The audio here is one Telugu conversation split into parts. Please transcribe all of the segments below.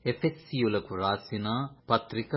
ఎఫెసీయులకు రాసిన పత్రిక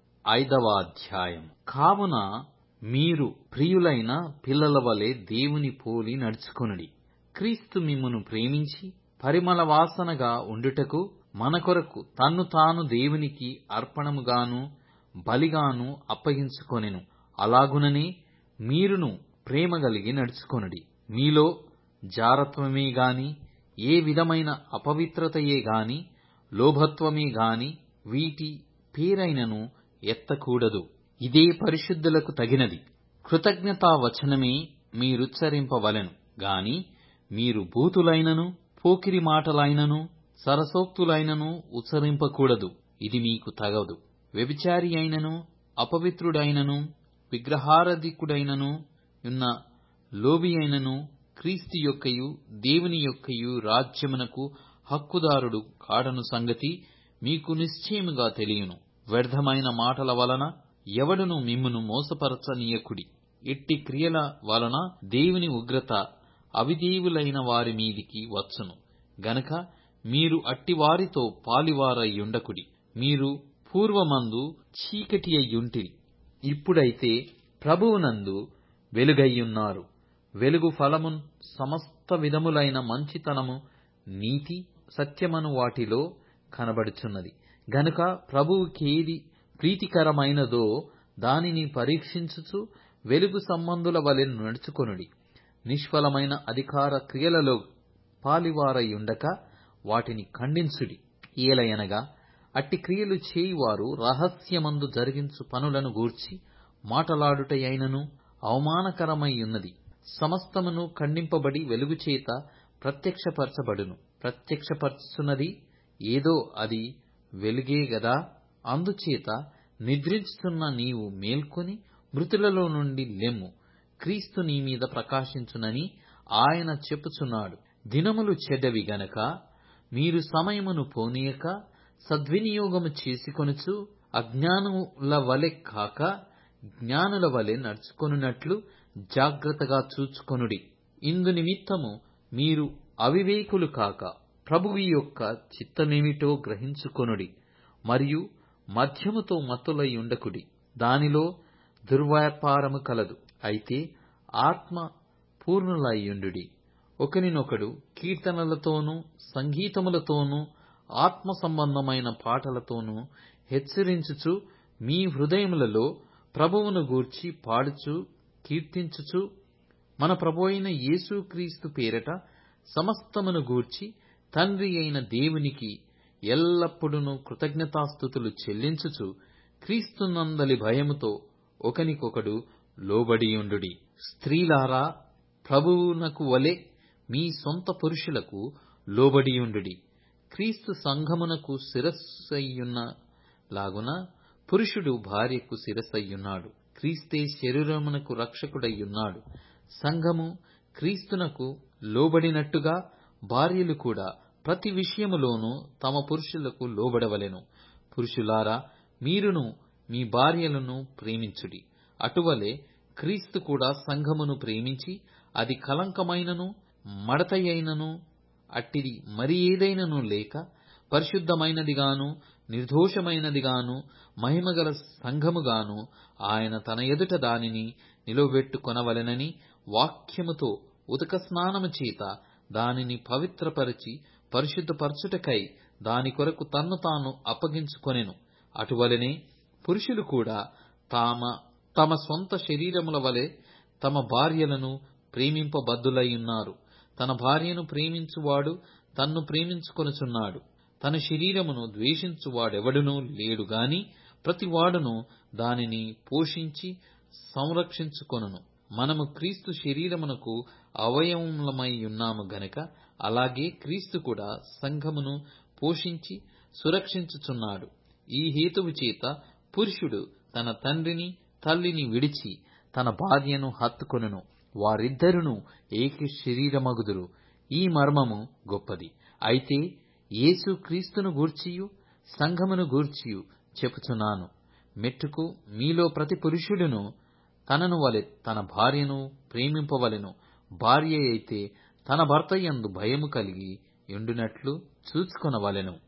ఐదవ అధ్యాయం కావున మీరు ప్రియులైన పిల్లల వలె దేవుని పోలి నడుచుకొనుడి క్రీస్తు మిమ్మును ప్రేమించి పరిమళ వాసనగా ఉండుటకు మన కొరకు తన్ను తాను దేవునికి అర్పణముగాను బలిగాను అప్పగించుకొనెను అలాగుననే మీరును ప్రేమ కలిగి నడుచుకొనుడి మీలో జారత్వమే గాని ఏ విధమైన అపవిత్రతయే గాని లోభత్వమే గాని వీటి పేరైనను ఎత్తకూడదు ఇదే పరిశుద్ధులకు తగినది కృతజ్ఞతా వచనమే మీరుచ్చరింపవలెను గాని మీరు బూతులైనను పోకిరి మాటలైనను సరసోక్తులైనను ఉచ్చరింపకూడదు ఇది మీకు తగదు వ్యభిచారి అయినను అపవిత్రుడైనను విగ్రహారాధికుడైనను ఉన్న లోబి అయినను క్రీస్తు యొక్కయు దేవుని యొక్కయు రాజ్యమునకు హక్కుదారుడు కాడను సంగతి మీకు నిశ్చయముగా తెలియను వ్యర్థమైన మాటల వలన ఎవడును మిమ్మును మోసపరచనీయకుడి ఇట్టి క్రియల వలన దేవుని ఉగ్రత అవిదేవులైన వారి మీదికి వచ్చును గనక మీరు అట్టి వారితో పాలివారయ్యుండకుడి మీరు పూర్వమందు చీకటి అయ్యుంటిరి ఇప్పుడైతే ప్రభువునందు వెలుగయ్యున్నారు వెలుగు ఫలము సమస్త విధములైన మంచితనము నీతి సత్యమను వాటిలో కనబడుచున్నది గనుక ప్రభువుకేది ప్రీతికరమైనదో దానిని పరీక్షించుచు వెలుగు సంబంధుల వలె నడుచుకొనుడి నిష్ఫలమైన అధికార క్రియలలో పాలివారయుండక వాటిని ఖండించుడి ఏలయనగా అట్టి క్రియలు చేయువారు రహస్యమందు జరిగించు పనులను గూర్చి మాటలాడుటయైనను అవమానకరమైయున్నది సమస్తమును ఖండింపబడి వెలుగుచేత ప్రత్యక్షపరచబడును ప్రత్యక్షపరచున్నది ఏదో అది వెలుగే గదా అందుచేత నిద్రించుతున్న నీవు మేల్కొని మృతులలో నుండి లెమ్ము క్రీస్తు నీ మీద ప్రకాశించునని ఆయన చెప్పుచున్నాడు దినములు చెడ్డవి గనక మీరు సమయమును పోనీయక సద్వినియోగము చేసుకొనుచు అజ్ఞానుల వలె కాక జ్ఞానుల వలె నడుచుకొనున్నట్లు జాగ్రత్తగా చూచుకొనుడి ఇందు నిమిత్తము మీరు అవివేకులు కాక ప్రభువు యొక్క చిత్తమేమిటో గ్రహించుకొనుడి మరియు మద్యముతో మత్తులై ఉండకుడి దానిలో దుర్వ్యాపారము కలదు అయితే ఆత్మ పూర్ణులయ్యుండుడి ఒకనినొకడు కీర్తనలతోనూ సంగీతములతోనూ ఆత్మ సంబంధమైన పాటలతోనూ హెచ్చరించుచు మీ హృదయములలో ప్రభువును గూర్చి పాడుచు కీర్తించుచు మన ప్రభువైన యేసుక్రీస్తు పేరట సమస్తమును గూర్చి తండ్రి అయిన దేవునికి ఎల్లప్పుడూ కృతజ్ఞతాస్థుతులు చెల్లించుచు క్రీస్తునందలి భయముతో ఒకనికొకడు లోబడియుండుడి స్త్రీలారా ప్రభువునకు వలె మీ సొంత పురుషులకు లోబడియుండుడి క్రీస్తు సంఘమునకు శిరస్సయ్యున్న లాగున పురుషుడు భార్యకు శిరస్సయ్యున్నాడు క్రీస్తే శరీరమునకు రక్షకుడయ్యున్నాడు సంఘము క్రీస్తునకు లోబడినట్టుగా భార్యలు కూడా ప్రతి విషయములోనూ తమ పురుషులకు లోబడవలెను పురుషులారా మీరును మీ భార్యలను ప్రేమించుడి అటువలే క్రీస్తు కూడా సంఘమును ప్రేమించి అది కలంకమైనను మడతయైనను అట్టిది మరి ఏదైనను లేక పరిశుద్ధమైనదిగాను నిర్దోషమైనదిగాను మహిమగల సంఘముగాను ఆయన తన ఎదుట దానిని నిలవబెట్టుకొనవలెనని వాక్యముతో ఉదక స్నానము చేత దానిని పవిత్రపరిచి పరిశుద్ధపరచుటకై దాని కొరకు తన్ను తాను అప్పగించుకొనెను అటువలనే పురుషులు కూడా తమ తమ సొంత శరీరముల వలె తమ భార్యలను ప్రేమింపబద్దులైయున్నారు తన భార్యను ప్రేమించువాడు తన్ను ప్రేమించుకొనుచున్నాడు తన శరీరమును ద్వేషించువాడెవడునూ లేడు గాని ప్రతివాడును దానిని పోషించి సంరక్షించుకొనును మనము క్రీస్తు శరీరమునకు అవయవములమై ఉన్నాము గనక అలాగే క్రీస్తు కూడా సంఘమును పోషించి సురక్షించుచున్నాడు ఈ హేతువు చేత పురుషుడు తన తండ్రిని తల్లిని విడిచి తన భార్యను హత్తుకొనును వారిద్దరును ఏక శరీరమగుదురు ఈ మర్మము గొప్పది అయితే యేసు క్రీస్తును గూర్చియు సంఘమును గూర్చియు చెప్పుచున్నాను మెట్టుకు మీలో ప్రతి పురుషుడును తనను వలె తన భార్యను ప్రేమింపవలెను భార్య అయితే తన భర్త యందు భయము కలిగి యుండునట్లు చూచుకొనవలెను